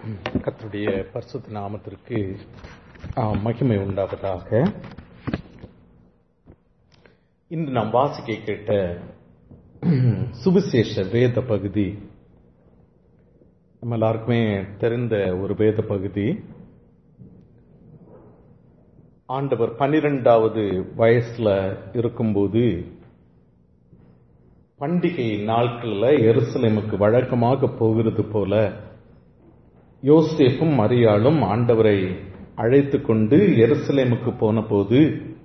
கர்த்தருடைய பரிசுத்த நாமத்திற்கு ஆ, மகிமை உண்டாவதாக இன்று நாம் வாசிக்க கேட்ட சுவிசேஷ வேத பகுதி நம்ம எல்லாருக்குமே தெரிந்த ஒரு வேத பகுதி ஆண்டவர் பன்னிரெண்டாவது வயசுல இருக்கும்போது பண்டிகை நாட்கள்ல எருசலேமுக்கு வழக்கமாக போகிறது போல யோசேப்பும் மரியாளும் ஆண்டவரை அழைத்து கொண்டு எருசலேமுக்கு போன போது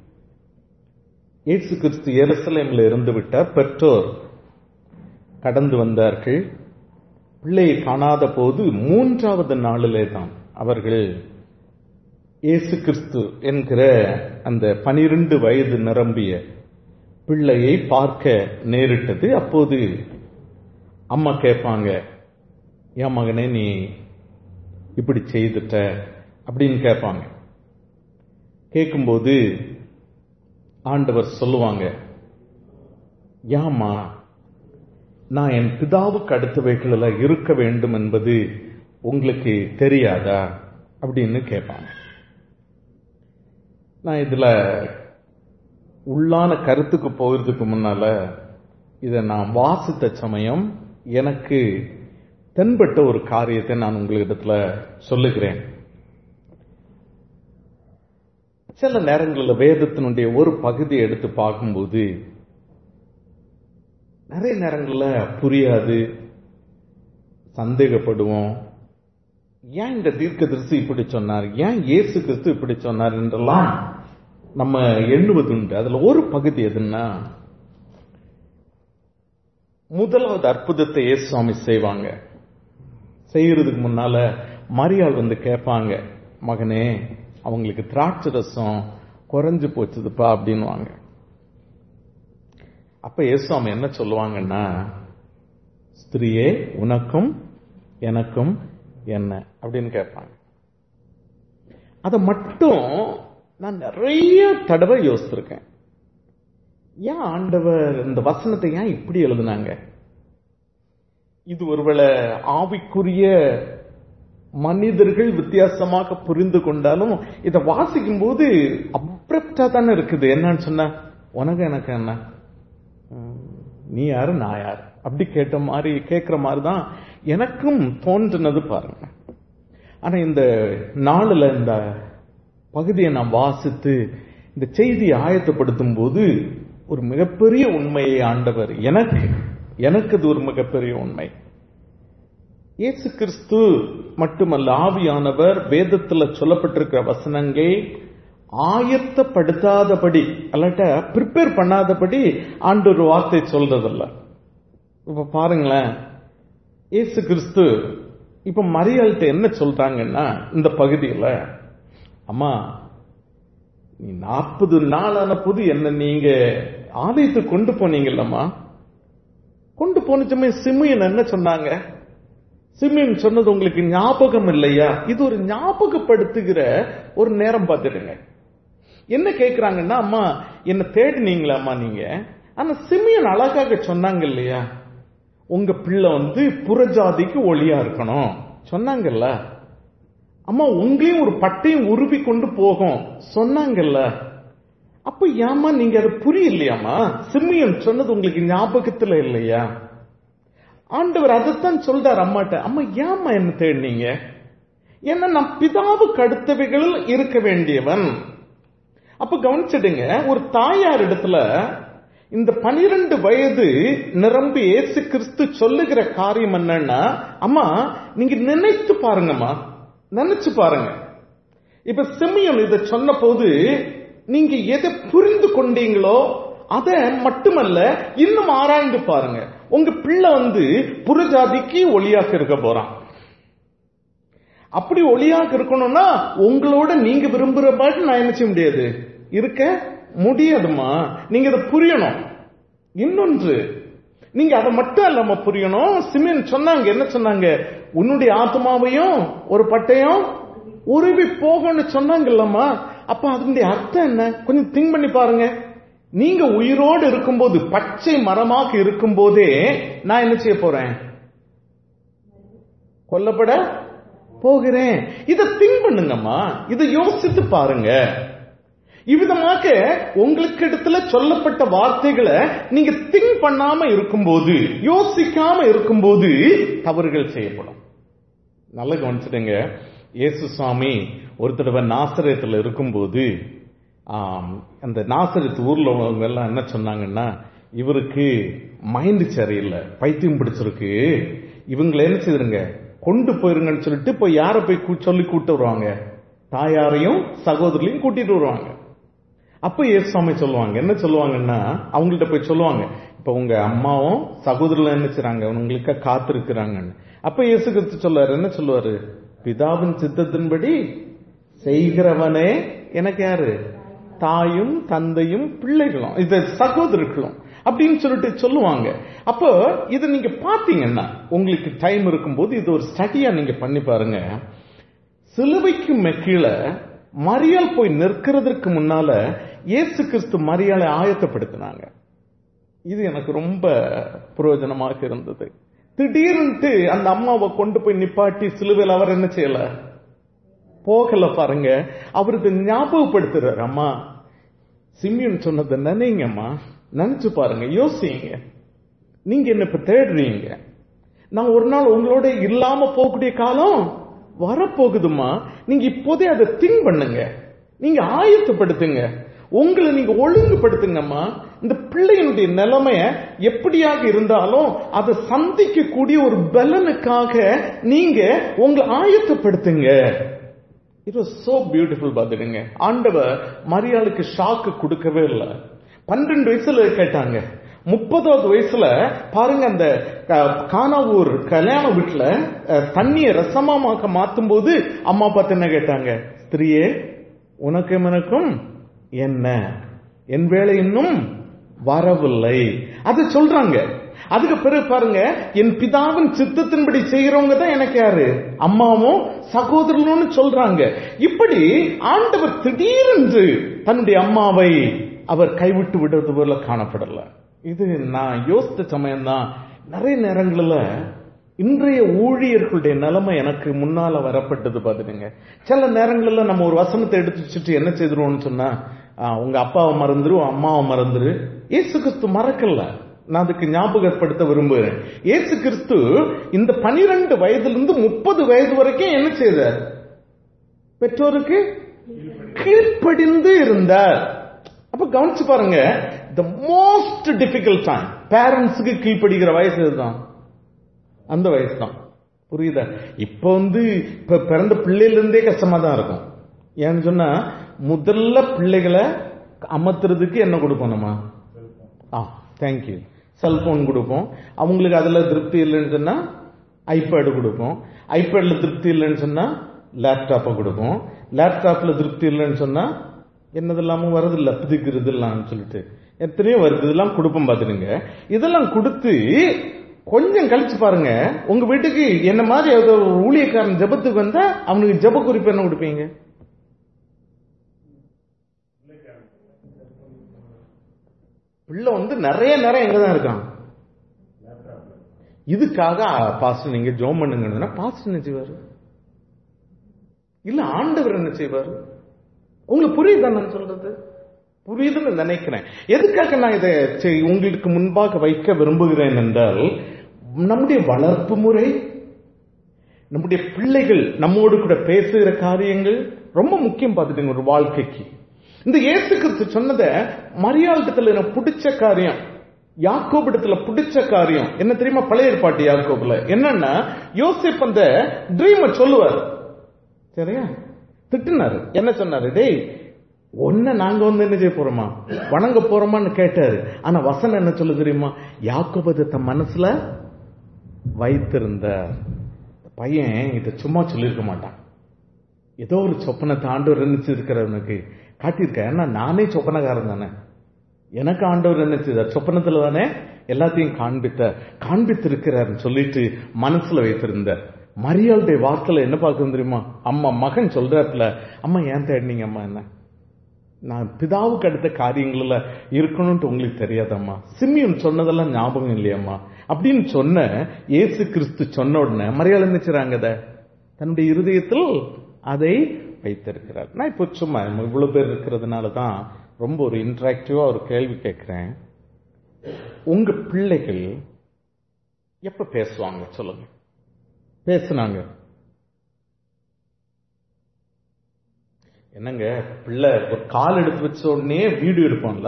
இயேசு கிறிஸ்து எருசலேமில் இருந்து விட்டார் பெற்றோர் கடந்து வந்தார்கள் பிள்ளையை காணாத போது மூன்றாவது நாளிலே தான் அவர்கள் இயேசு கிறிஸ்து என்கிற அந்த பனிரெண்டு வயது நிரம்பிய பிள்ளையை பார்க்க நேரிட்டது அப்போது அம்மா கேட்பாங்க என் மகனே நீ இப்படி செய்துட்ட அப்படின்னு கேட்பாங்க கேட்கும்போது ஆண்டவர் சொல்லுவாங்க ஏம்மா நான் என் பிதாவுக்கு அடுத்தவைகளில் இருக்க வேண்டும் என்பது உங்களுக்கு தெரியாதா அப்படின்னு கேட்பாங்க நான் இதுல உள்ளான கருத்துக்கு போகிறதுக்கு முன்னால இதை நான் வாசித்த சமயம் எனக்கு தென்பட்ட ஒரு காரியத்தை நான் உங்களிடத்துல சொல்லுகிறேன் சில நேரங்களில் வேதத்தினுடைய ஒரு பகுதியை எடுத்து பார்க்கும்போது நிறைய நேரங்களில் புரியாது சந்தேகப்படுவோம் ஏன் இந்த தீர்க்க தரிசி இப்படி சொன்னார் ஏன் இயேசு கிறிஸ்து இப்படி சொன்னார் என்றெல்லாம் நம்ம எண்ணுவது உண்டு அதுல ஒரு பகுதி எதுன்னா முதலாவது அற்புதத்தை இயேசு சுவாமி செய்வாங்க செய்யறதுக்கு முன்னால மரியாள் வந்து கேட்பாங்க மகனே அவங்களுக்கு திராட்சை ரசம் குறைஞ்சு போச்சுதுப்பா அப்படின்வாங்க அப்ப இயேசுவாமி என்ன சொல்லுவாங்கன்னா ஸ்திரியே உனக்கும் எனக்கும் என்ன அப்படின்னு கேட்பாங்க அதை மட்டும் நான் நிறைய தடவை யோசிச்சிருக்கேன் ஏன் ஆண்டவர் இந்த வசனத்தை ஏன் இப்படி எழுதுனாங்க இது ஒருவேளை ஆவிக்குரிய மனிதர்கள் வித்தியாசமாக புரிந்து கொண்டாலும் இதை வாசிக்கும் போது அப்ரப்டா தானே இருக்குது என்னன்னு சொன்ன உனக்கு எனக்கு என்ன உம், நீ யாரு நான் யார் அப்படி கேட்ட மாதிரி கேட்கிற மாதிரி தான் எனக்கும் தோன்றினது பாருங்க ஆனா இந்த நாளில் இந்த பகுதியை நான் வாசித்து இந்த செய்தியை ஆயத்தப்படுத்தும் போது ஒரு மிகப்பெரிய உண்மையை ஆண்டவர் எனக்கு எனக்கு அது ஒரு மிகப்பெரிய உண்மை இயேசு கிறிஸ்து மட்டுமல்ல ஆவியானவர் வேதத்துல சொல்லப்பட்டிருக்கிற வசனங்கள் ஆயத்தப்படுத்தாதபடி அல்லாட்ட ப்ரிப்பேர் பண்ணாதபடி ஆண்டு ஒரு வார்த்தை சொல்றதில்ல இப்ப பாருங்களேன் இயேசு கிறிஸ்து இப்ப மரியாள்கிட்ட என்ன சொல்றாங்கன்னா இந்த பகுதியில அம்மா நீ நாற்பது நாளான போது என்ன நீங்க ஆலயத்துக்கு கொண்டு போனீங்கல்லம்மா கொண்டு போனச்சுமே சிமியன் என்ன சொன்னாங்க சிமியன் சொன்னது உங்களுக்கு ஞாபகம் இல்லையா இது ஒரு ஞாபகப்படுத்துகிற ஒரு நேரம் பார்த்துடுங்க என்ன கேக்குறாங்கன்னா அம்மா என்ன தேடினீங்களா அம்மா நீங்க ஆனா சிமியன் அழகாக சொன்னாங்க இல்லையா உங்க பிள்ளை வந்து புறஜாதிக்கு ஒளியா இருக்கணும் சொன்னாங்கல்ல அம்மா உங்களையும் ஒரு பட்டையும் உருவி கொண்டு போகும் சொன்னாங்கல்ல அப்ப ஏமா நீங்க அது புரியலையாமா சிம்மியன் சொன்னது உங்களுக்கு ஞாபகத்துல இல்லையா ஆண்டவர் அதைத்தான் சொல்றார் அம்மாட்ட அம்மா ஏமா என்ன தேடினீங்க ஏன்னா நான் பிதாவுக்கு அடுத்தவைகளில் இருக்க வேண்டியவன் அப்ப கவனிச்சிடுங்க ஒரு தாயார் இடத்துல இந்த பனிரெண்டு வயது நிரம்பி இயேசு கிறிஸ்து சொல்லுகிற காரியம் என்னன்னா அம்மா நீங்க நினைத்து பாருங்கம்மா நினைச்சு பாருங்க இப்ப சிமியன் இதை சொன்ன போது நீங்க எதை புரிந்து கொண்டீங்களோ அதை மட்டுமல்ல இன்னும் ஆராய்ந்து பாருங்க உங்க பிள்ளை வந்து புறஜாதிக்கு ஒளியாக இருக்க போறான் அப்படி ஒளியாக இருக்கணும்னா உங்களோட நீங்க விரும்புற மாதிரி நான் என்ன செய்ய முடியாது இருக்க முடியாதுமா நீங்க அதை புரியணும் இன்னொன்று நீங்க அதை மட்டும் இல்லாம புரியணும் சிமியன் சொன்னாங்க என்ன சொன்னாங்க உன்னுடைய ஆத்மாவையும் ஒரு பட்டையும் உருவி போகும்னு சொன்னாங்கல்லம்மா அப்ப அதனுடைய அர்த்தம் என்ன கொஞ்சம் திங்க் பண்ணி பாருங்க நீங்க உயிரோடு இருக்கும்போது பச்சை மரமாக இருக்கும்போதே நான் என்ன செய்ய போறேன் கொல்லப்பட போகிறேன் இதை திங்க் பண்ணுங்கம்மா இதை யோசித்து பாருங்க இவ்விதமாக உங்களுக்கு இடத்துல சொல்லப்பட்ட வார்த்தைகளை நீங்க திங்க் பண்ணாம இருக்கும்போது யோசிக்காம இருக்கும்போது தவறுகள் செய்யப்படும் நல்லா கவனிச்சிடுங்க இயேசு சுவாமி ஒரு தடவை நாசரத்துல இருக்கும்போது ஆம், அந்த நாசரத்து ஊர்ல உள்ளவங்க எல்லாம் என்ன சொன்னாங்கன்னா இவருக்கு மைண்ட் சரியில்லை பைத்தியம் பிடிச்சிருக்கு இவங்களை என்ன செய்திருங்க கொண்டு போயிருங்கன்னு சொல்லிட்டு போய் யாரை போய் கூ- சொல்லி கூட்டு வருவாங்க தாயாரையும் சகோதரிலையும் கூட்டிட்டு வருவாங்க அப்ப இயேசுசாமி சொல்லுவாங்க என்ன சொல்லுவாங்கன்னா அவங்கள்ட்ட போய் சொல்லுவாங்க இப்ப உங்க அம்மாவும் சகோதரர்கள் என்ன செய்றாங்க உங்களுக்கு காத்திருக்கிறாங்கன்னு அப்ப இயேசு கிறிஸ்து சொல்லுவாரு என்ன சொல்லுவாரு பிதாவின் சித்தத்தின்படி செய்கிறவனே எனக்கு யாரு தாயும் தந்தையும் பிள்ளைகளும் இது சகோதரர்களும் அப்படின்னு சொல்லிட்டு சொல்லுவாங்க அப்போ இதை நீங்க பாத்தீங்கன்னா உங்களுக்கு டைம் இருக்கும்போது இது ஒரு ஸ்டடியா நீங்க பண்ணி பாருங்க சிலுவைக்கு மெக்கீழ மரியாள் போய் நிற்கிறதுக்கு முன்னால இயேசு கிறிஸ்து மரியாளை ஆயத்தப்படுத்தினாங்க இது எனக்கு ரொம்ப பிரயோஜனமாக இருந்தது திடீர்னுட்டு அந்த அம்மாவை கொண்டு போய் நிப்பாட்டி சிலுவையில் அவர் என்ன செய்யல போகல பாருங்க அவருக்கு ஞாபகப்படுத்துறாரு அம்மா சிமியன் சொன்னதை நினைங்கம்மா நினைச்சு பாருங்க யோசிங்க நீங்க என்ன இப்ப தேடுறீங்க நான் ஒரு நாள் உங்களோட இல்லாம போகக்கூடிய காலம் வரப்போகுதுமா நீங்க இப்போதே அதை திங்க் பண்ணுங்க நீங்க ஆயத்தப்படுத்துங்க உங்களை நீங்க ஒழுங்குபடுத்துங்கம்மா இந்த பிள்ளையினுடைய நிலைமைய எப்படியாக இருந்தாலும் அதை சந்திக்கக்கூடிய ஒரு பலனுக்காக நீங்க உங்களை ஆயத்தப்படுத்துங்க இட் வாஸ் சோ பியூட்டிஃபுல் பார்த்துடுங்க ஆண்டவர் மரியாளுக்கு ஷாக்கு கொடுக்கவே இல்லை பன்னெண்டு வயசுல கேட்டாங்க முப்பதாவது வயசுல பாருங்க அந்த அஹ், கானாவூர் கல்யாண வீட்டுல அஹ், தண்ணியை ரசமாக்க மாத்தும் போது அம்மா பார்த்து என்ன கேட்டாங்க ஸ்திரியே உனக்கும் எனக்கும் என்ன என் வேலை இன்னும் வரவில்லை அது சொல்றாங்க அதுக்கு பிறகு பாருங்க என் பிதாவின் சித்தத்தின்படி செய்யறவங்க தான் எனக்கு யாரு அம்மாவும் சகோதரனும் சொல்றாங்க இப்படி ஆண்டவர் திடீரென்று தன்னுடைய அம்மாவை அவர் கைவிட்டு விடுறது போல காணப்படல இது நான் யோசித்த சமயம்தான் நிறைய நேரங்களில் இன்றைய ஊழியர்களுடைய நிலைமை எனக்கு முன்னால வரப்பட்டது பாத்துடுங்க சில நேரங்களில் நம்ம ஒரு வசனத்தை எடுத்து வச்சுட்டு என்ன செய்திருவோம்னு சொன்னா ஆ, உங்க அப்பாவை மறந்துரு உன் அம்மாவை மறந்துரு இயேசு கிறிஸ்து மறக்கல நான் அதுக்கு ஞாபகப்படுத்த விரும்புகிறேன் இயேசு கிறிஸ்து இந்த பனிரெண்டு வயதுல இருந்து முப்பது வயது வரைக்கும் என்ன செய்தார் பெற்றோருக்கு கீழ்ப்படிந்து இருந்தார் அப்ப கவனிச்சு பாருங்க த மோஸ்ட் டிஃபிகல்ட் டைம் பேரண்ட்ஸுக்கு கீழ்ப்படுகிற வயசு இதுதான் அந்த வயசு தான் புரியுதா இப்ப வந்து இப்ப பிறந்த பிள்ளையில இருந்தே கஷ்டமா தான் இருக்கும் ஏன்னு சொன்னா முதல்ல பிள்ளைகளை அமர்த்துறதுக்கு என்ன கொடுப்போம் நம்ம ஆ தேங்க்யூ செல்போன் கொடுப்போம் அவங்களுக்கு அதுல திருப்தி இல்லைன்னு சொன்னா ஐபேடு கொடுப்போம் ஐபேட்ல திருப்தி இல்லைன்னு சொன்னா லேப்டாப்பை கொடுப்போம் லேப்டாப்ல திருப்தி இல்லைன்னு சொன்னா என்னதெல்லாமும் வருதில்ல புதுக்கிறது இல்லாம்னு சொல்லிட்டு எத்தனையோ வருது இதெல்லாம் கொடுப்போம் பார்த்துடுங்க இதெல்லாம் கொடுத்து கொஞ்சம் கழிச்சு பாருங்க உங்க வீட்டுக்கு என்ன மாதிரி ஏதோ ஒரு ஊழியக்காரன் ஜெபத்துக்கு வந்தா அவனுக்கு ஜெப குறிப்பு என்ன கொடுப்பீங்க பிள்ளை வந்து நிறைய நேரம் எங்க தான் இருக்கான் இதுக்காக பாஸ்டர் நீங்க ஜோம் பண்ணுங்கன்னா பாஸ்டர் என்ன செய்வாரு இல்ல ஆண்டவர் என்ன செய்வாரு உங்களுக்கு புரியுதா நான் சொல்றது புரியுதுன்னு நினைக்கிறேன் எதுக்காக நான் இதை செய்- உங்களுக்கு முன்பாக வைக்க விரும்புகிறேன் என்றால் நம்முடைய வளர்ப்பு முறை நம்முடைய பிள்ளைகள் நம்மோடு கூட பேசுகிற காரியங்கள் ரொம்ப முக்கியம் பார்த்துட்டுங்க ஒரு வாழ்க்கைக்கு இந்த இயேசு கிறிஸ்து சொன்னதை மரியாதத்துல எனக்கு பிடிச்ச காரியம் யாக்கோபிடத்துல பிடிச்ச காரியம் என்ன தெரியுமா பழைய ஏற்பாட்டு யாக்கோபுல என்னன்னா யோசேப் அந்த ட்ரீமை சொல்லுவார் சரியா திட்டுனாரு என்ன சொன்னாரு டேய் ஒன்ன நாங்க வந்து என்ன செய்ய போறோமா வணங்க போறோமான்னு கேட்டாரு ஆனா வசனம் என்ன சொல்ல தெரியுமா யாக்கோபது தன் மனசுல வைத்திருந்தார் பையன் இதை சும்மா சொல்லியிருக்க மாட்டான் ஏதோ ஒரு சொப்பனத்தை ஆண்டவர் நினைச்சிருக்கிறவனுக்கு காட்டியிருக்க ஏன்னா நானே சொப்பனக்காரன் தானே எனக்கு ஆண்டவர் என்ன செய்தார் சொப்பனத்துல தானே எல்லாத்தையும் காண்பித்த காண்பித்திருக்கிறார்னு சொல்லிட்டு மனசுல வைத்திருந்தார் மரியாளுடைய வார்த்தையில என்ன பார்க்கணும் தெரியுமா அம்மா மகன் சொல்றாப்புல அம்மா ஏன் தேடினீங்க அம்மா என்ன நான் பிதாவுக்கு அடுத்த காரியங்கள்ல இருக்கணும்ட்டு உங்களுக்கு தெரியாதம்மா சிம்மியன் சொன்னதெல்லாம் ஞாபகம் இல்லையம்மா அப்படின்னு சொன்ன இயேசு கிறிஸ்து சொன்ன உடனே மரியாதை நினைச்சுறாங்க அத தன்னுடைய இருதயத்தில் அதை வைத்திருக்கிறார் நான் இப்போ சும்மா நம்ம இவ்வளவு பேர் இருக்கிறதுனால தான் ரொம்ப ஒரு இன்டராக்டிவா ஒரு கேள்வி கேட்கிறேன் உங்க பிள்ளைகள் எப்ப பேசுவாங்க சொல்லுங்க பேசுனாங்க என்னங்க பிள்ளை ஒரு கால் எடுத்து வச்ச உடனே வீடியோ எடுப்போம்ல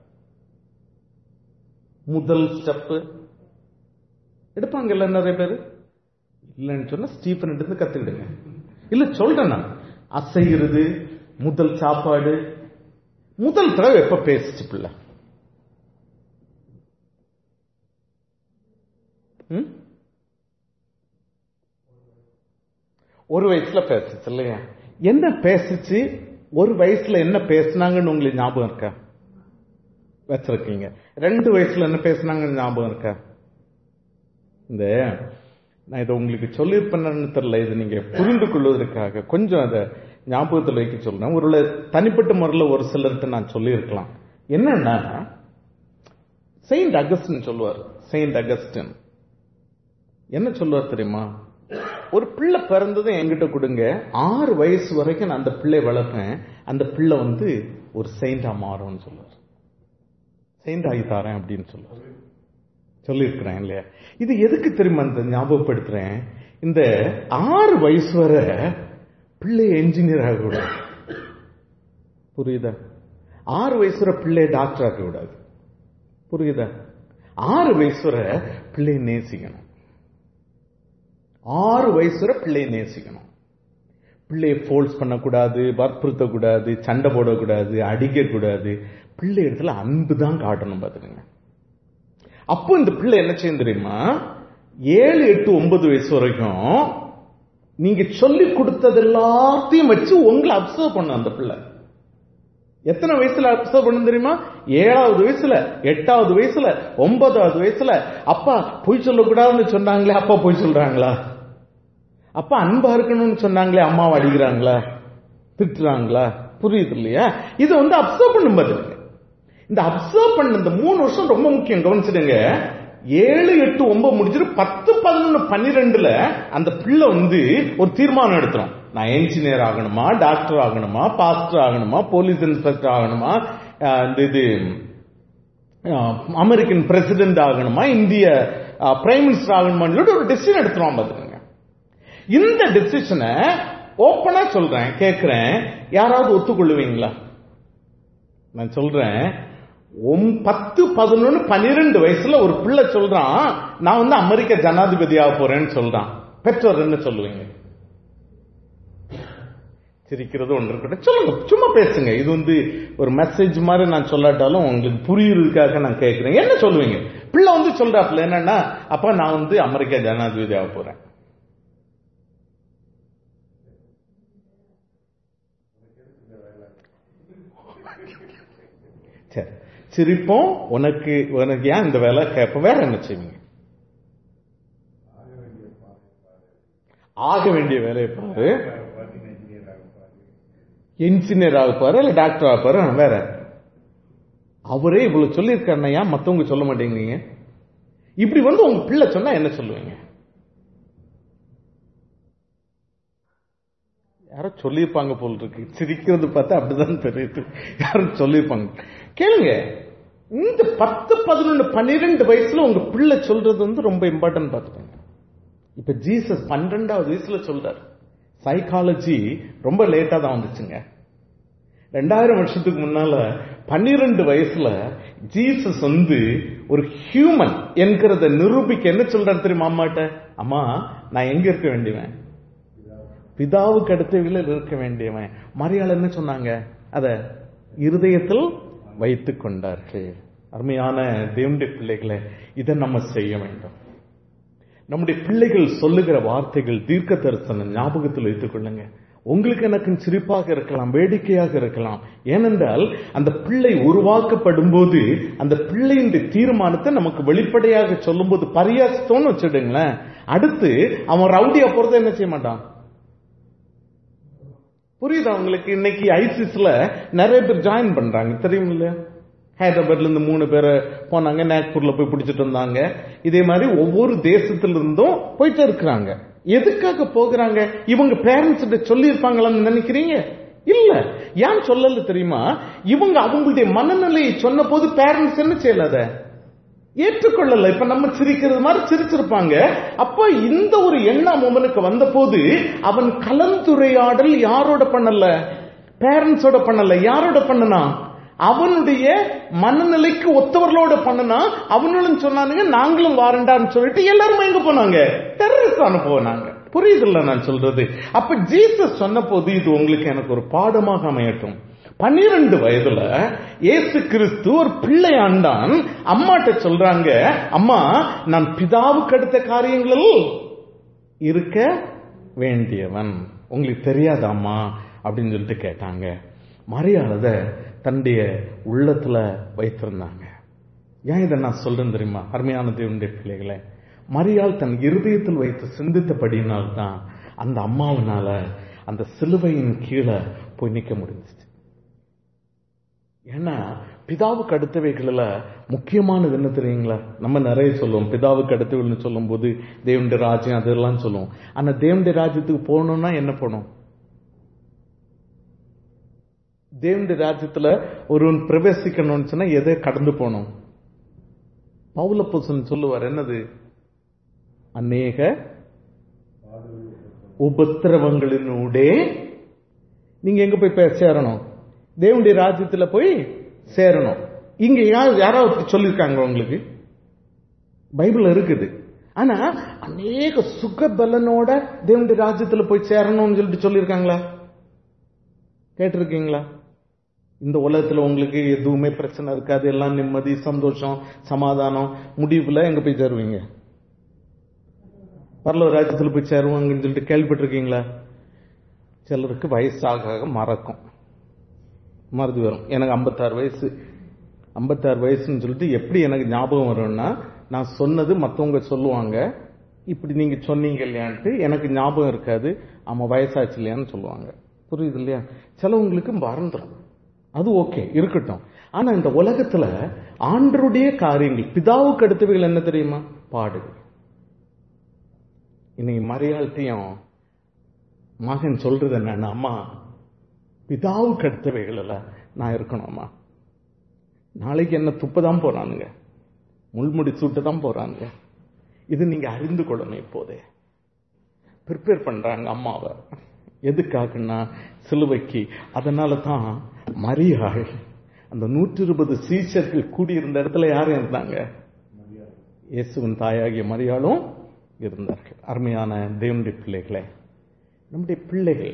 முதல் ஸ்டெப் எடுப்பாங்கல்ல நிறைய பேர் இல்லைன்னு சொன்னா ஸ்டீஃபன் எடுத்து கத்துக்கிடுங்க இல்ல சொல்றேன் நான் அசைகிறது முதல் சாப்பாடு முதல் தடவை எப்ப பேசிச்சு பிள்ளை ம்? ஒரு வயசுல பேசுச்சு இல்லையா என்ன பேசுச்சு ஒரு வயசுல என்ன பேசுனாங்கன்னு உங்களுக்கு ஞாபகம் இருக்கா வச்சிருக்கீங்க ரெண்டு வயசுல என்ன பேசுனாங்கன்னு ஞாபகம் இருக்கா இந்த நான் இதை உங்களுக்கு சொல்லியிருப்பேன்னு தெரியல இது நீங்க புரிந்து கொள்வதற்காக கொஞ்சம் அதை ஞாபகத்தில் வைக்க சொல்றேன் ஒரு தனிப்பட்ட முறையில் ஒரு சிலர்கிட்ட நான் சொல்லியிருக்கலாம் என்னன்னா செயின்ட் அகஸ்டின் சொல்லுவார் செயின்ட் அகஸ்டின் என்ன சொல்லுவார் தெரியுமா ஒரு பிள்ளை பிறந்ததும் என்கிட்ட கொடுங்க ஆறு வயசு வரைக்கும் நான் அந்த பிள்ளை வளர்ப்பேன் அந்த பிள்ளை வந்து ஒரு செயிண்டா மாறும்னு சொல்லுவார் செயிண்ட் ஆகி தாரேன் அப்படின்னு சொல்லுவார் சொல்லியிருக்கிறேன் இல்லையா இது எதுக்கு தெரியுமா இந்த ஞாபகப்படுத்துறேன் இந்த ஆறு வயசு வரை பிள்ளை என்ஜினியர் ஆகக்கூடாது புரியுதா ஆறு வயசு வரை பிள்ளை டாக்டர் ஆகக்கூடாது புரியுதா ஆறு வயசு வரை பிள்ளையை நேசிக்கணும் ஆறு வயசு வரை பிள்ளையை நேசிக்கணும் பிள்ளையை ஃபோல்ஸ் பண்ணக்கூடாது வற்புறுத்தக்கூடாது சண்டை போடக்கூடாது அடிக்கக்கூடாது பிள்ளை இடத்துல அன்பு தான் காட்டணும் பார்த்துக்கங்க அப்போ இந்த பிள்ளை என்ன செய்யும் தெரியுமா ஏழு எட்டு ஒன்பது வயசு வரைக்கும் நீங்க சொல்லி கொடுத்தது எல்லாத்தையும் வச்சு உங்களை அப்சர்வ் பண்ணும் அந்த பிள்ளை எத்தனை வயசுல அப்சர்வ் பண்ணும் தெரியுமா ஏழாவது வயசுல எட்டாவது வயசுல ஒன்பதாவது வயசுல அப்பா பொய் சொல்லக்கூடாதுன்னு சொன்னாங்களே அப்பா பொய் சொல்றாங்களா அப்பா அன்பா இருக்கணும்னு சொன்னாங்களே அம்மாவை அடிக்கிறாங்களா திட்டுறாங்களா புரியுது இல்லையா இதை வந்து அப்சர்வ் பண்ணும் பாத்துருங்க இந்த அப்சர்வ் பண்ண இந்த மூணு வருஷம் ரொம்ப முக்கியம் கவனிச்சிடுங்க ஏழு எட்டு ஒன்பது முடிச்சிட்டு பத்து பதினொன்னு பன்னிரெண்டுல அந்த பிள்ளை வந்து ஒரு தீர்மானம் எடுத்துரும் நான் என்ஜினியர் ஆகணுமா டாக்டர் ஆகணுமா பாஸ்டர் ஆகணுமா போலீஸ் இன்ஸ்பெக்டர் ஆகணுமா அஹ் இந்த இது அஹ், அமெரிக்கன் பிரசிடென்ட் ஆகணுமா இந்திய பிரைம் மினிஸ்டர் ஆகணுமான்னு சொல்லிட்டு ஒரு டெசிஷன் எடுத்துருவான் பாத்துக்கோங்க இந்த டெசிஷனை ஓப்பனா சொல்றேன் கேட்கிறேன் யாராவது ஒத்துக்கொள்ளுவீங்களா நான் சொல்றேன் ஒம் பத்து பதினொன்னு பன்னிரெண்டு வயசுல ஒரு பிள்ளை சொல்றான் நான் வந்து அமெரிக்க ஜனாதிபதி ஆக போறேன்னு சொல்றான் பெற்றோர் என்ன சொல்லுவீங்க சிரிக்கிறது ஒன்று இருக்கட்டும் சொல்லுங்க சும்மா பேசுங்க இது வந்து ஒரு மெசேஜ் மாதிரி நான் சொல்லாட்டாலும் உங்களுக்கு புரியுறதுக்காக நான் கேட்கிறேன் என்ன சொல்லுவீங்க பிள்ளை வந்து சொல்றாப்புல என்னன்னா அப்ப நான் வந்து அமெரிக்க ஜனாதிபதி ஆக போறேன் சரி சிரிப்போம் உனக்கு உனக்கு ஏன் இந்த வேலை கேட்போம் வேற என்ன செய்வீங்க ஆக வேண்டிய வேலையை பாரு இன்ஜினியர் ஆக பாரு இல்ல டாக்டர் ஆக பாரு வேற அவரே இவ்வளவு சொல்லியிருக்காருன்னா ஏன் மத்தவங்க சொல்ல மாட்டேங்கிறீங்க இப்படி வந்து உங்க பிள்ளை சொன்னா என்ன சொல்லுவீங்க யாரோ சொல்லியிருப்பாங்க போல் இருக்கு சிரிக்கிறது பார்த்தா அப்படிதான் தெரியுது யாரும் சொல்லியிருப்பாங்க கேளுங்க இந்த பத்து பதினொன்று பன்னிரெண்டு வயசுல உங்க பிள்ளை சொல்றது வந்து ரொம்ப இம்பார்ட்டன்ட் பார்த்துக்கோங்க இப்ப ஜீசஸ் பன்னிரெண்டாவது வயசுல சொல்றாரு சைக்காலஜி ரொம்ப லேட்டா தான் வந்துச்சுங்க ரெண்டாயிரம் வருஷத்துக்கு முன்னால பன்னிரெண்டு வயசுல ஜீசஸ் வந்து ஒரு ஹியூமன் என்கிறத நிரூபிக்க என்ன சொல்றாரு தெரியுமா அம்மாட்ட அம்மா நான் எங்க இருக்க வேண்டியவன் பிதாவுக்கு அடுத்த விலையில் இருக்க வேண்டியவன் மரியாள் என்ன சொன்னாங்க அத இருதயத்தில் வைத்துக் கொண்டார்கள் அருமையான தேவனுடைய பிள்ளைகளை இதை நம்ம செய்ய வேண்டும் நம்முடைய பிள்ளைகள் சொல்லுகிற வார்த்தைகள் தீர்க்க தரிசனம் ஞாபகத்தில் வைத்துக் கொள்ளுங்க உங்களுக்கு எனக்கு சிரிப்பாக இருக்கலாம் வேடிக்கையாக இருக்கலாம் ஏனென்றால் அந்த பிள்ளை உருவாக்கப்படும் போது அந்த பிள்ளையின் தீர்மானத்தை நமக்கு வெளிப்படையாக சொல்லும்போது பரியாசத்தோன்னு வச்சுடுங்களேன் அடுத்து அவன் ரவுடியா போறதை என்ன செய்ய மாட்டான் புரியுதா உங்களுக்கு இன்னைக்கு ஐசிஸ்ல நிறைய பேர் ஜாயின் பண்றாங்க தெரியும் இல்ல ஹைதராபாத்ல இருந்து மூணு பேரை போனாங்க நாக்பூர்ல போய் பிடிச்சிட்டு வந்தாங்க இதே மாதிரி ஒவ்வொரு தேசத்துல இருந்தும் போயிட்டு இருக்கிறாங்க எதுக்காக போகிறாங்க இவங்க பேரண்ட்ஸ் சொல்லி இருப்பாங்களான்னு நினைக்கிறீங்க இல்ல ஏன் சொல்லல தெரியுமா இவங்க அவங்களுடைய மனநிலையை சொன்ன போது பேரண்ட்ஸ் என்ன செய்யலாத ஏற்றுக்கொள்ளல இப்ப நம்ம சிரிக்கிறது மாதிரி சிரிச்சிருப்பாங்க அப்ப இந்த ஒரு எண்ணம் அவனுக்கு வந்த போது அவன் கலந்துரையாடல் யாரோட பண்ணல பேரண்ட்ஸோட பண்ணல யாரோட பண்ணனா அவனுடைய மனநிலைக்கு ஒத்தவர்களோட பண்ணனா அவனும் சொன்னானுங்க நாங்களும் வாரண்டான்னு சொல்லிட்டு எல்லாரும் எங்க போனாங்க டெரரிஸ்ட் அனுப்புவாங்க புரியுதுல்ல நான் சொல்றது அப்ப ஜீசஸ் சொன்ன போது இது உங்களுக்கு எனக்கு ஒரு பாடமாக அமையட்டும் பன்னிரண்டு வயதுல இயேசு கிறிஸ்து ஒரு பிள்ளை ஆண்டான் அம்மாட்ட சொல்றாங்க அம்மா நான் பிதாவுக்கு அடுத்த காரியங்களில் இருக்க வேண்டியவன் உங்களுக்கு தெரியாதாம்மா அப்படின்னு சொல்லிட்டு கேட்டாங்க மரியாதை தன்னுடைய உள்ளத்துல வைத்திருந்தாங்க ஏன் இதை நான் சொல்றேன் தெரியுமா அருமையான தேவனுடைய பிள்ளைகளை மரியாள் தன் இருதயத்தில் வைத்து சிந்தித்தபடினால்தான் அந்த அம்மாவினால அந்த சிலுவையின் கீழே போய் நிக்க முடிஞ்சிச்சு ஏன்னா பிதாவுக்கு அடுத்தவைகளில் முக்கியமானது என்ன தெரியுங்களா நம்ம நிறைய சொல்லுவோம் பிதாவுக்கு அடுத்தவைகள்னு சொல்லும் போது தேவனுடைய ராஜ்யம் அதெல்லாம் சொல்லுவோம் ஆனா தேவனுடைய ராஜ்யத்துக்கு போகணும்னா என்ன பண்ணும் தேவனுடைய ராஜ்யத்துல ஒருவன் பிரவேசிக்கணும்னு சொன்னா எதை கடந்து போகணும் பவுலப்பூசன் சொல்லுவார் என்னது அநேக உபத்திரவங்களினூடே நீங்க எங்க போய் பே- சேரணும் தேவனுடைய ராஜ்யத்துல போய் சேரணும் இங்க யார் யாராவது சொல்லியிருக்காங்க உங்களுக்கு பைபிள் இருக்குது ஆனா அநேக சுகபலனோட தேவனுடைய ராஜ்யத்துல போய் சேரணும்னு சொல்லிட்டு சொல்லியிருக்காங்களா கேட்டிருக்கீங்களா இந்த உலகத்துல உங்களுக்கு எதுவுமே பிரச்சனை இருக்காது எல்லாம் நிம்மதி சந்தோஷம் சமாதானம் முடிவுல எங்க போய் சேருவீங்க பரலோக ராஜ்யத்துல போய் சேருவாங்கன்னு சொல்லிட்டு கேள்விப்பட்டிருக்கீங்களா சிலருக்கு வயசாக ஆக மறக்கும் மறந்து வரும் எனக்கு ஐம்பத்தாறு வயசு ஐம்பத்தாறு வயசுன்னு சொல்லிட்டு எப்படி எனக்கு ஞாபகம் வரும்னா நான் சொன்னது மற்றவங்க சொல்லுவாங்க இப்படி நீங்க சொன்னீங்க இல்லையான்ட்டு எனக்கு ஞாபகம் இருக்காது ஆமா வயசாச்சு இல்லையான்னு சொல்லுவாங்க புரியுது இல்லையா சிலவங்களுக்கு மறந்துடும் அது ஓகே இருக்கட்டும் ஆனா இந்த உலகத்துல ஆண்டருடைய காரியங்கள் பிதாவுக்கு அடுத்தவைகள் என்ன தெரியுமா பாடுகள் இன்னைக்கு மரியாள்கிட்டையும் மகன் சொல்றது என்னன்னா அம்மா பிதாவுக்கு அடுத்தவைகள்ல நான் இருக்கணும்மா நாளைக்கு என்ன துப்ப தான் போறானுங்க முள்முடி சூட்டு தான் போறானுங்க இது நீங்க அறிந்து கொள்ளணும் இப்போதே ப்ரிப்பேர் பண்றாங்க அம்மாவை எதுக்காகன்னா சிலுவைக்கு அதனால தான் மரியாள் அந்த நூற்றி இருபது சீஷர்கள் கூடியிருந்த இடத்துல யாரும் இருந்தாங்க இயேசுவின் தாயாகிய மரியாளும் இருந்தார்கள் அருமையான தேவனுடைய பிள்ளைகளே நம்முடைய பிள்ளைகள்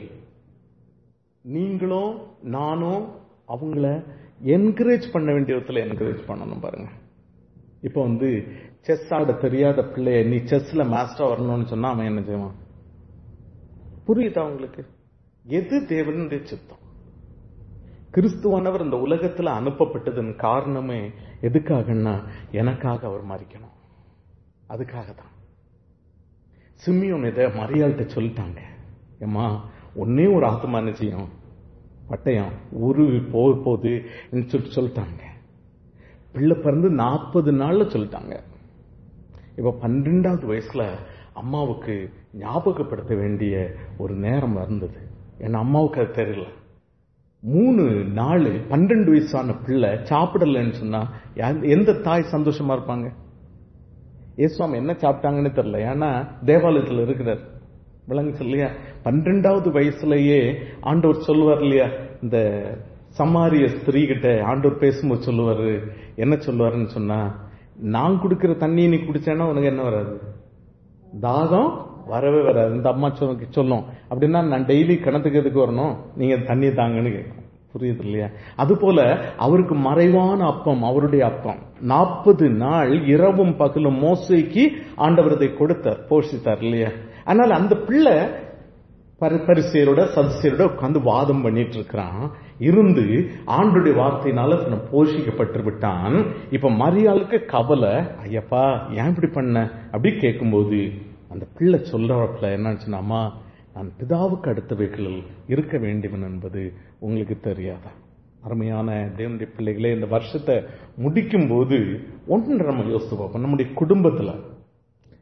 நீங்களும் நானும் அவங்கள என்கரேஜ் பண்ண வேண்டிய இடத்துல என்கரேஜ் பண்ணணும் பாருங்க இப்போ வந்து செஸ் ஆட தெரியாத பிள்ளைய நீ செஸ்ல மாஸ்டர் வரணும்னு சொன்னா அவன் என்ன செய்வான் புரியுதா உங்களுக்கு எது தேவனுடைய சித்தம் கிறிஸ்துவானவர் இந்த உலகத்துல அனுப்பப்பட்டதன் காரணமே எதுக்காகன்னா எனக்காக அவர் மறிக்கணும் அதுக்காக தான் சிம்மியோன் இதை மரியாள்கிட்ட சொல்லிட்டாங்க ஏம்மா ஒன்னே ஒரு ஆத்மா என்ன செய்யும் பட்டயம் உருவி போக போகுது சொல்லிட்டு சொல்லிட்டாங்க பிள்ளை பிறந்து நாற்பது நாள்ல சொல்லிட்டாங்க இப்ப பன்னிரெண்டாவது வயசுல அம்மாவுக்கு ஞாபகப்படுத்த வேண்டிய ஒரு நேரம் இருந்தது ஏன்னா அம்மாவுக்கு அது தெரியல மூணு நாள் பன்னெண்டு வயசான பிள்ளை சாப்பிடலன்னு சொன்னா யார்- எந்த தாய் சந்தோஷமா இருப்பாங்க இயேசுவாமி என்ன சாப்பிட்டாங்கன்னு தெரியல ஏன்னா தேவாலயத்துல இருக்கிறார் விளங்குச்சு இல்லையா பன்னிரெண்டாவது வயசுலயே ஆண்டவர் சொல்லுவார் இல்லையா இந்த சமாரிய ஸ்திரீ கிட்ட ஆண்டவர் பேசும்போது சொல்லுவாரு என்ன சொல்லுவாருன்னு சொன்னா நான் கொடுக்கிற தண்ணியை நீ குடிச்சேன்னா உனக்கு என்ன வராது தாகம் வரவே வராது இந்த அம்மா சொல்ல சொல்லும் அப்படின்னா நான் டெய்லி கிணத்துக்கு எதுக்கு வரணும் நீங்க தண்ணி தாங்கன்னு கேட்கும் புரியுது இல்லையா அது போல அவருக்கு மறைவான அப்பம் அவருடைய அப்பம் நாற்பது நாள் இரவும் பகலும் மோசைக்கு ஆண்டவர் இதை கொடுத்தார் போஷித்தார் இல்லையா அதனால அந்த பிள்ளை பரி- பரிசேயரோட சதுசேரோட உட்கார்ந்து வாதம் பண்ணிட்டு இருக்கிறான் இருந்து ஆண்டுடைய வார்த்தையினால தன்னை போஷிக்கப்பட்டு விட்டான் இப்ப மரியாளுக்கு கவலை ஐயப்பா ஏன் இப்படி பண்ண அப்படி கேட்கும்போது அந்த பிள்ளை சொல்றப்பல என்னன்னு அம்மா நான் பிதாவுக்கு அடுத்தவைகளில் இருக்க வேண்டியவன் என்பது உங்களுக்கு தெரியாதா அருமையான தேவனுடைய பிள்ளைகளே இந்த வருஷத்தை முடிக்கும் போது ஒன்று நம்ம யோசித்து பார்ப்போம் நம்முடைய குடும்பத்துல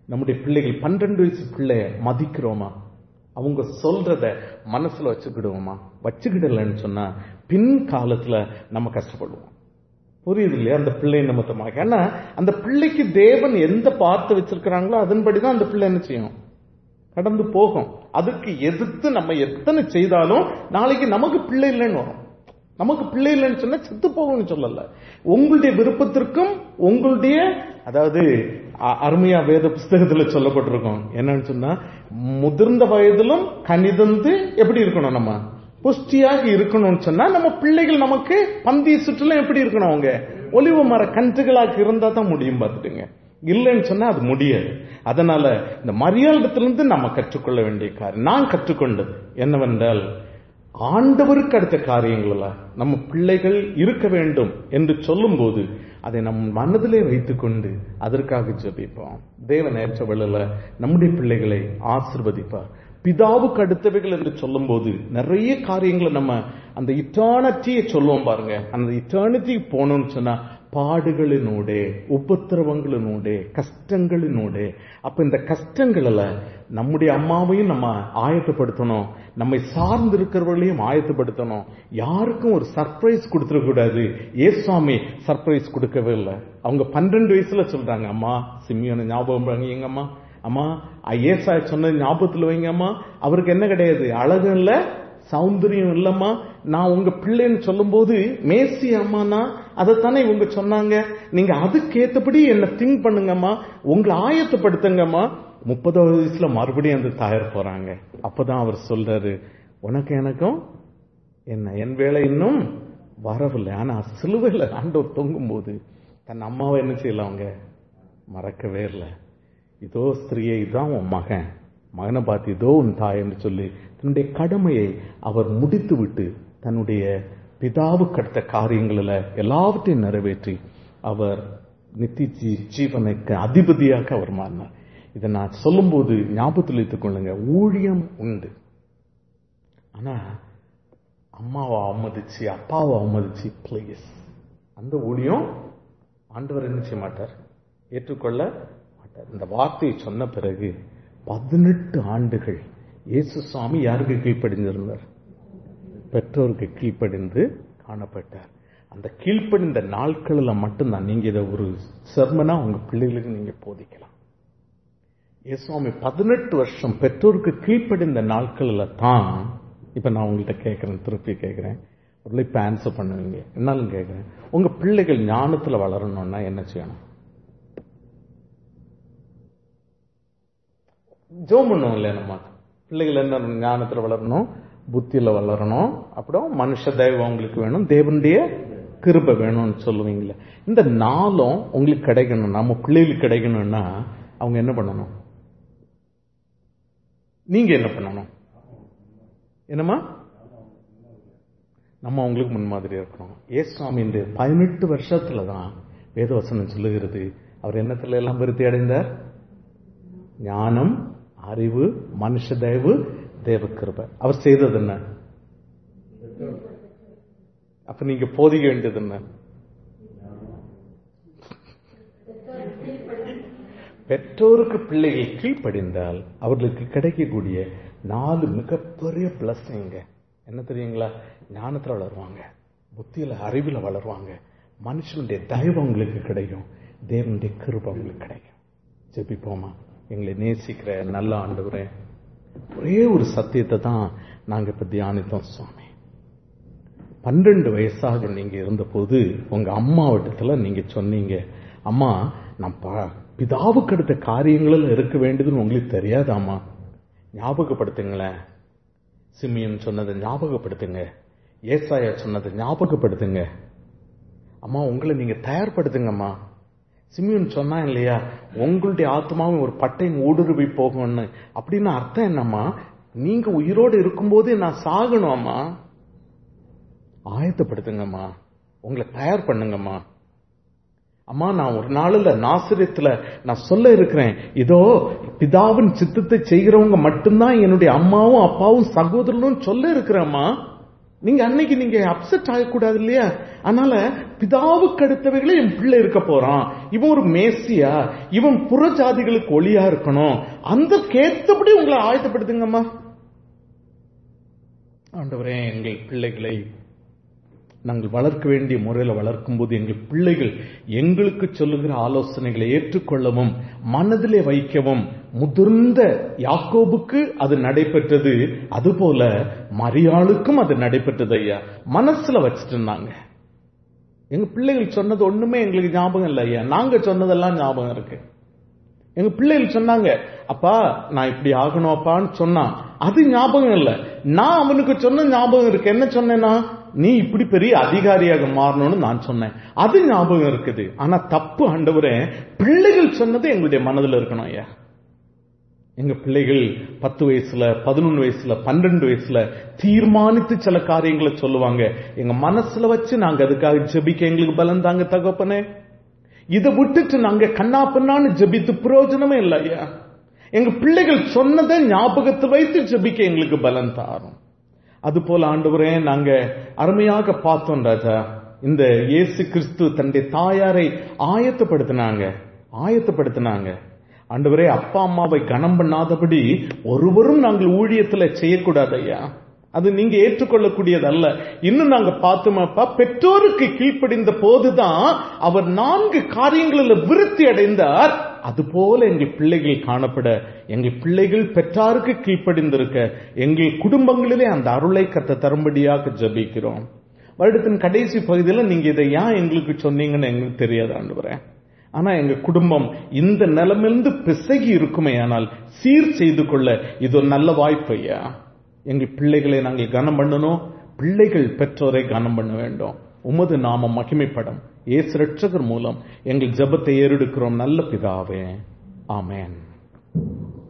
நம்முடைய பிள்ளைகள் பன்னெண்டு வயசு பிள்ளைய மதிக்கிறோமா அவங்க சொல்றத மனசுல வச்சுக்கிடுவோமா வச்சுக்கிடலன்னு சொன்னா பின் காலத்துல நம்ம கஷ்டப்படுவோம் புரியுது இல்லையா அந்த பிள்ளை நிமித்தமாக ஏன்னா அந்த பிள்ளைக்கு தேவன் எந்த பார்த்து வச்சிருக்கிறாங்களோ அதன்படிதான் அந்த பிள்ளை என்ன செய்யும் கடந்து போகும் அதுக்கு எதிர்த்து நம்ம எத்தனை செய்தாலும் நாளைக்கு நமக்கு பிள்ளை இல்லைன்னு வரும் நமக்கு பிள்ளை இல்லைன்னு சொன்னா செத்து போகும்னு சொல்லல உங்களுடைய விருப்பத்திற்கும் உங்களுடைய அதாவது அ- அருமையா வேத புஸ்தகத்துல சொல்லப்பட்டிருக்கும் என்னன்னு சொன்னா முதிர்ந்த வயதிலும் கனிதந்து எப்படி இருக்கணும் நம்ம புஷ்டியாக இருக்கணும்னு சொன்னா நம்ம பிள்ளைகள் நமக்கு பந்திய சுற்றுலா எப்படி இருக்கணும் அவங்க ஒலிவ மர கன்றுகளாக இருந்தா தான் முடியும் பார்த்துட்டுங்க இல்லைன்னு சொன்னா அது முடியாது அதனால இந்த மரியாதத்திலிருந்து நம்ம கற்றுக்கொள்ள வேண்டிய காரியம் நான் கற்றுக்கொண்டது என்னவென்றால் ஆண்டவருக்கு அடுத்த காரியங்கள நம்ம பிள்ளைகள் இருக்க வேண்டும் என்று சொல்லும்போது அதை நம் மனதிலே வைத்துக்கொண்டு அதற்காக ஜெபிப்போம் தேவன் ஏற்றவழில நம்முடைய பிள்ளைகளை ஆசிர்வதிப்பார் பிதாவுக்கு அடுத்தவைகள் என்று சொல்லும்போது நிறைய காரியங்களை நம்ம அந்த இட்டர்னிட்டியை சொல்லுவோம் பாருங்க அந்த இட்டர்னிட்டி போகணும்னு சொன்னா பாடுகளினூடே உபத்திரவங்களினூடே கஷ்டங்களினூடே அப்ப இந்த கஷ்டங்களில் நம்முடைய அம்மாவையும் நம்ம ஆயத்தப்படுத்தணும் நம்மை சார்ந்து இருக்கிறவர்களையும் ஆயத்தப்படுத்தணும் யாருக்கும் ஒரு சர்ப்ரைஸ் கொடுத்துடக்கூடாது ஏசுவாமி சர்ப்ரைஸ் கொடுக்கவே இல்லை அவங்க பன்னெண்டு வயசுல சொல்றாங்க அம்மா சிம்மியோன ஞாபகம் பண்ணுங்க அம்மா அம்மா ஏசா சொன்னது ஞாபகத்துல வைங்க அம்மா அவருக்கு என்ன கிடையாது அழகு இல்ல சௌந்தரியம் இல்லம்மா நான் உங்க பிள்ளைன்னு சொல்லும்போது மேசி அம்மானா அதைத்தானே இவங்க சொன்னாங்க நீங்க அதுக்கேத்தபடி என்ன திங்க் பண்ணுங்கம்மா உங்களை ஆயத்தப்படுத்துங்கம்மா முப்பதாவது வயசுல மறுபடியும் அந்த தாயார் போறாங்க அப்பதான் அவர் சொல்றாரு உனக்கு எனக்கும் என்ன என் வேலை இன்னும் வரவில்லை ஆனா சிலுவையில் ஆண்டவர் தொங்கும் போது தன் அம்மாவை என்ன செய்யல அவங்க மறக்கவே இல்லை இதோ ஸ்திரியை இதான் உன் மகன் மகனை பார்த்து இதோ உன் தாய் என்று சொல்லி தன்னுடைய கடமையை அவர் முடித்து விட்டு தன்னுடைய பிதாவுக்கு அடுத்த காரியங்களில் எல்லாவற்றையும் நிறைவேற்றி அவர் நித்தி ஜீ- ஜீவனுக்கு அதிபதியாக அவர் மாறினார் இதை நான் சொல்லும்போது ஞாபகத்தில் வைத்துக் கொள்ளுங்க ஊழியம் உண்டு ஆனா அம்மாவை அவமதிச்சு அப்பாவை அவமதிச்சு ப்ளீஸ் அந்த ஊழியம் ஆண்டவர் என்ன செய்ய மாட்டார் ஏற்றுக்கொள்ள மாட்டார் இந்த வார்த்தையை சொன்ன பிறகு பதினெட்டு ஆண்டுகள் இயேசு சுவாமி யாருக்கு கீழ்ப்படிந்திருந்தார் பெற்றோருக்கு கீழ்ப்படிந்து காணப்பட்டார் அந்த கீழ்ப்படிந்த நாட்களில் மட்டும்தான் நீங்க இதை ஒரு செர்மனா உங்க பிள்ளைகளுக்கு நீங்க போதிக்கலாம் இயேசுவாமி பதினெட்டு வருஷம் பெற்றோருக்கு கீழ்ப்படிந்த நாட்களில் தான் இப்ப நான் உங்கள்கிட்ட கேட்கிறேன் திருப்பி கேட்கிறேன் ஒரு இப்ப ஆன்சர் பண்ணுவீங்க என்னாலும் கேட்கிறேன் உங்க பிள்ளைகள் ஞானத்துல வளரணும்னா என்ன செய்யணும் ஜோம் பண்ணுவோம் இல்லையா நம்ம பிள்ளைகள் என்ன ஞானத்துல வளரணும் புத்தியில வளரணும் அப்புறம் மனுஷ தெய்வம் உங்களுக்கு வேணும் தேவனுடைய கிருபை வேணும்னு சொல்லுவீங்களே இந்த நாளும் உங்களுக்கு கிடைக்கணும் நம்ம பிள்ளைகளுக்கு கிடைக்கணும்னா அவங்க என்ன பண்ணணும் நீங்க என்ன பண்ணணும் என்னம்மா நம்ம அவங்களுக்கு முன்மாதிரி இருக்கணும் ஏசுவாமி இந்த பதினெட்டு வருஷத்துல தான் வேதவசனம் சொல்லுகிறது அவர் என்னத்துல எல்லாம் விருத்தி அடைந்தார் ஞானம் அறிவு மனுஷ தயவு தேவ கிருபை அவர் செய்தது என்ன அப்ப நீங்க போதிக்க வேண்டியது என்ன பெற்றோருக்கு பிள்ளைகள் கீழ்ப்படிந்தால் அவர்களுக்கு கிடைக்கக்கூடிய நாலு மிகப்பெரிய பிளஸ்ங்க என்ன தெரியுங்களா ஞானத்துல வளருவாங்க புத்தியில அறிவுல வளருவாங்க மனுஷனுடைய தயவு அவங்களுக்கு கிடைக்கும் தேவனுடைய கிருபை அவங்களுக்கு கிடைக்கும் ஜெபிப்போமா எங்களை நேசிக்கிற நல்ல ஆண்டவரே ஒரே ஒரு சத்தியத்தை தான் நாங்க இப்ப தியானித்தோம் சுவாமி பன்னெண்டு வயசாக நீங்க இருந்தபோது உங்க அம்மாவிடத்துல நீங்க சொன்னீங்க அம்மா நான் ப- பிதாவுக்கு அடுத்த காரியங்களில் இருக்க வேண்டியதுன்னு உங்களுக்கு தெரியாதாம்மா ஞாபகப்படுத்துங்களேன் சிமியன் சொன்னதை ஞாபகப்படுத்துங்க ஏசாயா சொன்னதை ஞாபகப்படுத்துங்க அம்மா உங்களை நீங்க தயார்படுத்துங்கம்மா சிமியன் சொன்னா இல்லையா உங்களுடைய ஆத்மாவும் ஒரு பட்டையின் ஊடுருவி போகும்னு அப்படின்னு அர்த்தம் என்னம்மா நீங்க உயிரோடு இருக்கும்போது நான் சாகணும் அம்மா ஆயத்தப்படுத்துங்கம்மா உங்களை தயார் பண்ணுங்கம்மா அம்மா நான் ஒரு நாளில் நாசிரியத்துல நான் சொல்ல இருக்கிறேன் இதோ பிதாவின் சித்தத்தை செய்கிறவங்க மட்டும்தான் என்னுடைய அம்மாவும் அப்பாவும் சகோதரனும் சொல்ல இருக்கிறேம்மா நீங்க அன்னைக்கு நீங்க அப்செட் ஆகக்கூடாது இல்லையா அதனால பிதாவுக்கு அடுத்தவைகளே என் பிள்ளை இருக்க போறான் இவன் ஒரு மேசியா இவன் புற ஜாதிகளுக்கு ஒளியா இருக்கணும் அந்த கேத்தபடி உங்களை ஆயத்தப்படுத்துங்கம்மா ஆண்டவரே எங்கள் பிள்ளைகளை நாங்கள் வளர்க்க வேண்டிய முறையில் வளர்க்கும் போது எங்கள் பிள்ளைகள் எங்களுக்கு சொல்லுகிற ஆலோசனைகளை ஏற்றுக்கொள்ளவும் மனதிலே வைக்கவும் முதிர்ந்த யாக்கோபுக்கு அது நடைபெற்றது அதுபோல மரியாளுக்கும் அது நடைபெற்றது ஐயா மனசுல வச்சுட்டு இருந்தாங்க எங்க பிள்ளைகள் சொன்னது ஒண்ணுமே எங்களுக்கு ஞாபகம் இல்லை ஐயா நாங்க சொன்னதெல்லாம் ஞாபகம் இருக்கு எங்க பிள்ளைகள் சொன்னாங்க அப்பா நான் இப்படி ஆகணும் அப்பான்னு சொன்னான் அது ஞாபகம் இல்ல நான் அவனுக்கு சொன்ன ஞாபகம் இருக்கு என்ன சொன்னேன்னா நீ இப்படி பெரிய அதிகாரியாக மாறணும்னு நான் சொன்னேன் அது ஞாபகம் இருக்குது ஆனா தப்பு ஆண்டவரே பிள்ளைகள் சொன்னது எங்களுடைய மனதில் இருக்கணும் ஐயா எங்க பிள்ளைகள் பத்து வயசுல பதினொன்னு வயசுல பன்னெண்டு வயசுல தீர்மானித்து சில காரியங்களை சொல்லுவாங்க எங்க மனசுல வச்சு நாங்க அதுக்காக ஜெபிக்க எங்களுக்கு பலம் தாங்க தகப்பனே இதை விட்டுட்டு நாங்க கண்ணா பின்னான்னு ஜெபித்து பிரயோஜனமே இல்லை ஐயா எங்க பிள்ளைகள் சொன்னதை ஞாபகத்தை வைத்து ஜெபிக்க எங்களுக்கு பலம் தாரும் அது போல ஆண்டவரே நாங்க அருமையாக பார்த்தோம் ராஜா இந்த இயேசு கிறிஸ்து தன்னுடைய தாயாரை ஆயத்தப்படுத்தினாங்க ஆயத்தப்படுத்தினாங்க ஆண்டவரே அப்பா அம்மாவை கனம் பண்ணாதபடி ஒருவரும் நாங்கள் ஊழியத்துல செய்யக்கூடாது ஐயா அது நீங்க ஏற்றுக்கொள்ளக்கூடியது அல்ல இன்னும் நாங்க பார்த்தோமாப்பா பெற்றோருக்கு கீழ்ப்படிந்த போதுதான் அவர் நான்கு காரியங்களில் விருத்தி அடைந்தார் அதுபோல எங்கள் பிள்ளைகள் காணப்பட எங்கள் பிள்ளைகள் பெற்றாருக்கு கீழ்ப்படிந்திருக்க எங்கள் குடும்பங்களிலே அந்த அருளை கத்த தரும்படியாக ஜபிக்கிறோம் வருடத்தின் கடைசி பகுதியில் நீங்க இதை ஏன் எங்களுக்கு சொன்னீங்கன்னு எங்களுக்கு தெரியாது ஆண்டு ஆனா எங்க குடும்பம் இந்த நிலமிருந்து பிசகி இருக்குமே ஆனால் சீர் செய்து கொள்ள இது ஒரு நல்ல வாய்ப்பு ஐயா எங்கள் பிள்ளைகளை நாங்கள் கனம் பண்ணணும் பிள்ளைகள் பெற்றோரை கனம் பண்ண வேண்டும் உமது நாம மகிமைப்படும் ஏசு ரட்சகர் மூலம் எங்கள் ஜபத்தை ஏறெடுக்கிறோம் நல்ல பிதாவே ஆமேன்